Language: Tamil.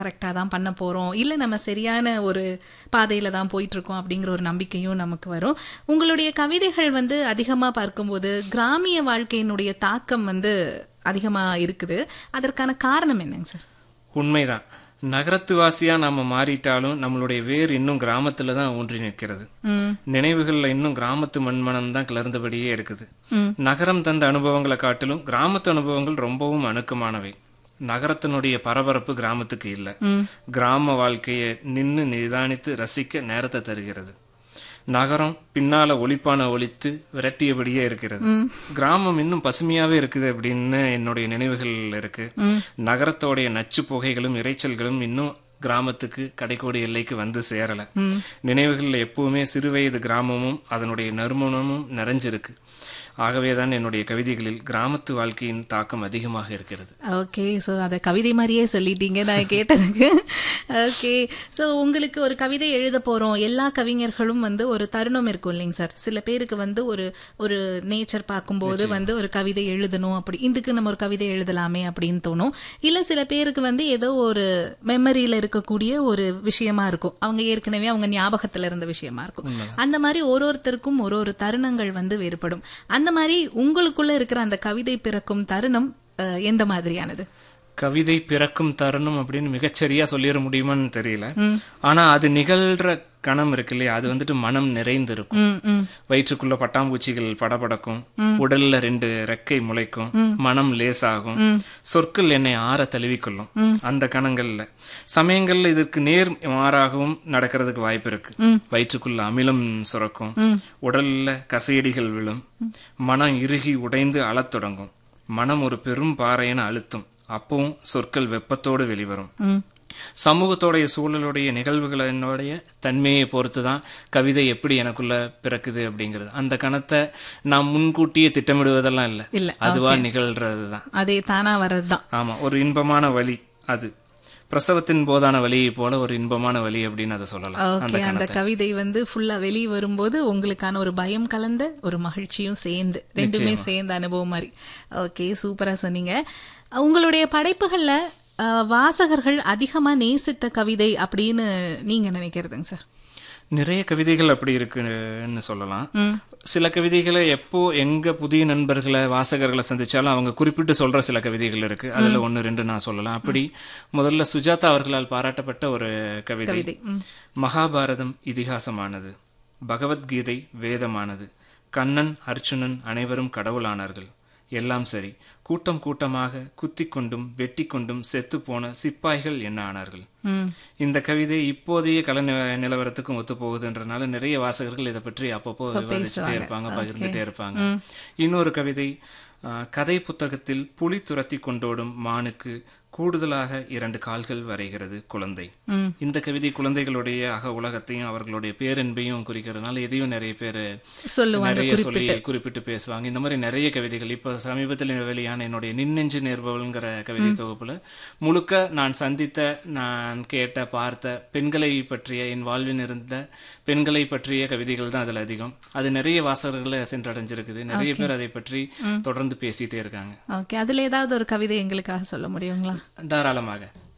கரெக்டாக தான் பண்ண போகிறோம் இல்லை நம்ம சரியான ஒரு பாதையில் தான் போயிட்டுருக்கோம் அப்படிங்கிற ஒரு நம்பிக்கையும் நமக்கு வரும் உங்களுடைய கவிதைகள் வந்து அதிகமாக பார்க்கும்போது கிராமிய வாழ்க்கையினுடைய தாக்கம் வந்து அதிகமாக இருக்குது அதற்கான காரணம் என்னங்க சார் உண்மைதான் நகரத்து வாசியா நாம மாறிட்டாலும் நம்மளுடைய வேர் இன்னும் கிராமத்துல தான் ஊன்றி நிற்கிறது ம் நினைவுகள்ல இன்னும் கிராமத்து மண்மனம் தான் கிளர்ந்தபடியே இருக்குது நகரம் தந்த அனுபவங்களை காட்டிலும் கிராமத்து அனுபவங்கள் ரொம்பவும் அணுக்கமானவை நகரத்தினுடைய பரபரப்பு கிராமத்துக்கு இல்ல கிராம வாழ்க்கையை நின்னு நிதானித்து ரசிக்க நேரத்தை தருகிறது நகரம் பின்னால ஒளிப்பான ஒழித்து விரட்டியபடியே இருக்கிறது கிராமம் இன்னும் பசுமையாவே இருக்குது அப்படின்னு என்னுடைய நினைவுகள் இருக்கு நகரத்தோடைய நச்சு புகைகளும் இரைச்சல்களும் இன்னும் கிராமத்துக்கு கடைக்கோடி எல்லைக்கு வந்து சேரல நினைவுகள்ல எப்பவுமே சிறுவயது கிராமமும் அதனுடைய நறுமணமும் நிறைஞ்சிருக்கு ஆகவேதான் என்னுடைய கவிதைகளில் கிராமத்து வாழ்க்கையின் தாக்கம் அதிகமாக இருக்கிறது ஓகே ஸோ அதை கவிதை மாதிரியே சொல்லிட்டீங்க நான் கேட்டதுக்கு ஓகே ஸோ உங்களுக்கு ஒரு கவிதை எழுத போகிறோம் எல்லா கவிஞர்களும் வந்து ஒரு தருணம் இருக்கும் இல்லைங்க சார் சில பேருக்கு வந்து ஒரு ஒரு நேச்சர் பார்க்கும்போது வந்து ஒரு கவிதை எழுதணும் அப்படி இதுக்கு நம்ம ஒரு கவிதை எழுதலாமே அப்படின்னு தோணும் இல்லை சில பேருக்கு வந்து ஏதோ ஒரு மெமரியில் இருக்கக்கூடிய ஒரு விஷயமா இருக்கும் அவங்க ஏற்கனவே அவங்க ஞாபகத்தில் இருந்த விஷயமா இருக்கும் அந்த மாதிரி ஒரு ஒருத்தருக்கும் ஒரு ஒரு தருணங்கள் வந்து வேறுபடும் அந்த மாதிரி உங்களுக்குள்ள இருக்கிற அந்த கவிதை பிறக்கும் தருணம் அஹ், எந்த மாதிரியானது கவிதை பிறக்கும் தருணம் அப்படின்னு மிகச்சரியா சொல்லிட முடியுமான்னு தெரியல ஆனா அது நிகழ்ற கணம் இருக்கு இல்லையா அது வந்துட்டு மனம் நிறைந்திருக்கும் ம் ம் வயிற்றுக்குள்ள பட்டாம்பூச்சிகள் படபடக்கும் உடல்ல ரெண்டு ரெக்கை முளைக்கும் மனம் லேசாகும் சொற்கள் என்னை ஆற தழுவிக்கொள்ளும் அந்த கணங்கள்ல சமயங்கள்ல இதற்கு நேர் மாறாகவும் நடக்கிறதுக்கு வாய்ப்பு இருக்கு வயிற்றுக்குள்ள அமிலம் சுரக்கும் உடல்ல கசையடிகள் விழும் மனம் இறுகி உடைந்து அழத் தொடங்கும் மனம் ஒரு பெரும் பாறையென அழுத்தும் அப்பவும் சொற்கள் வெப்பத்தோடு வெளிவரும் ம் சமூகத்தோடைய சூழலுடைய நிகழ்வுகளினுடைய தன்மையை பொறுத்து தான் கவிதை எப்படி எனக்குள்ள பிறக்குது அப்படிங்கிறது அந்த கணத்தை நான் முன்கூட்டியே திட்டமிடுவதெல்லாம் இல்லை இல்ல, அதுவா நிகழ்றது தான் அதே தானா வர்றதுதான் ஆமா ஒரு இன்பமான வழி அது பிரசவத்தின் போதான வழியை போல ஒரு இன்பமான வழி அப்படின்னு அதை சொல்லலாம் அந்த ஓகே அந்த கவிதை வந்து ஃபுல்லா வெளியே வரும்போது உங்களுக்கான ஒரு பயம் கலந்த ஒரு மகிழ்ச்சியும் சேர்ந்து ரெண்டுமே சேர்ந்த அனுபவம் மாதிரி ஓகே சூப்பரா சொன்னீங்க உங்களுடைய படைப்புகள்ல அஹ், வாசகர்கள் அதிகமா நேசித்த கவிதை அப்படின்னு நீங்க நினைக்கிறதுங்க சார் நிறைய கவிதைகள் அப்படி இருக்குன்னு சொல்லலாம் சில கவிதைகளை எப்போ எங்க புதிய நண்பர்களை வாசகர்களை சந்திச்சாலும் அவங்க குறிப்பிட்டு சொல்ற சில கவிதைகள் இருக்கு அதுல ஒன்னு ரெண்டு நான் சொல்லலாம் அப்படி முதல்ல சுஜாதா அவர்களால் பாராட்டப்பட்ட ஒரு கவிதை கவிதை ம். மகாபாரதம் இதிகாசமானது பகவத்கீதை வேதமானது கண்ணன் அர்ச்சுனன் அனைவரும் கடவுளானார்கள் எல்லாம் சரி கூட்டம் கூட்டமாக குத்திக் கொண்டும் வெட்டி கொண்டும் செத்து போன சிப்பாய்கள் என்ன ஆனார்கள் ம் இந்த கவிதை இப்போதைய கல நி- நிலவரத்துக்கும் ஒத்து போகுதுன்றனால நிறைய வாசகர்கள் இதை பற்றி அப்பப்போ விவாதிச்சுட்டே இருப்பாங்க பகிர்ந்துட்டே இருப்பாங்க இன்னொரு கவிதை ஆ, கதை புத்தகத்தில் புலி துரத்தி கொண்டோடும் மானுக்கு கூடுதலாக இரண்டு கால்கள் வரைகிறது குழந்தை இந்த கவிதை குழந்தைகளுடைய அக உலகத்தையும் அவர்களுடைய பேரன்பையும் குறிக்கிறதுனால இதையும் நிறைய பேர் சொல்லுவாங்க நிறைய சொல்லி குறிப்பிட்டு பேசுவாங்க இந்த மாதிரி நிறைய கவிதைகள் இப்போ சமீபத்தில் வெளியான என்னுடைய நின்னெஞ்சு நேர்பவள்ங்கிற கவிதை தொகுப்புல முழுக்க நான் சந்தித்த நான் கேட்ட பார்த்த பெண்களை பற்றிய என் வாழ்வில் இருந்த பெண்களை பற்றிய கவிதைகள் தான் அதுல அதிகம் அது நிறைய வாசகர்களை சென்றடைஞ்சிருக்குது நிறைய பேர் அதை பற்றி தொடர்ந்து பேசிட்டே இருக்காங்க ஓகே அதுல ஏதாவது ஒரு கவிதை எங்களுக்காக சொல்ல முடியுங்களா தாராளமாக